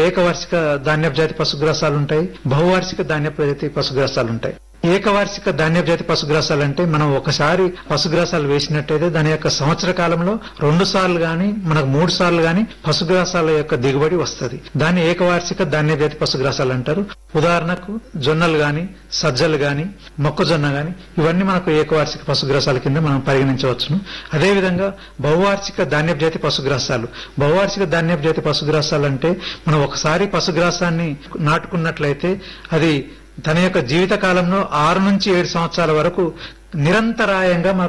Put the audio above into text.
ఏకవార్షిక ధాన్యపు జాతి పశుగ్రాసాలు ఉంటాయి బహువార్షిక ధాన్యపు జాతి పశుగ్రాసాలు ఉంటాయి ఏకవార్షిక ధాన్యపు జాతి పశుగ్రాసాలు అంటే మనం ఒకసారి పశుగ్రాసాలు వేసినట్టయితే దాని యొక్క సంవత్సర కాలంలో రెండు సార్లు గాని మనకు మూడు సార్లు గాని పశుగ్రాసాల యొక్క దిగుబడి వస్తది దాన్ని ఏకవార్షిక ధాన్యపు జాతి పశుగ్రాసాలు అంటారు ఉదాహరణకు జొన్నలు గాని సజ్జలు గాని మొక్కజొన్న గాని ఇవన్నీ మనకు ఏకవార్షిక పశుగ్రాసాల కింద మనం పరిగణించవచ్చును అదేవిధంగా బహువార్షిక ధాన్యపు జాతి పశుగ్రాసాలు బహువార్షిక ధాన్యపు జాతి పశుగ్రాసాలు అంటే మనం ఒకసారి పశుగ్రాసాన్ని నాటుకున్నట్లయితే అది తన యొక్క జీవిత కాలంలో ఆరు నుంచి ఏడు సంవత్సరాల వరకు నిరంతరాయంగా మన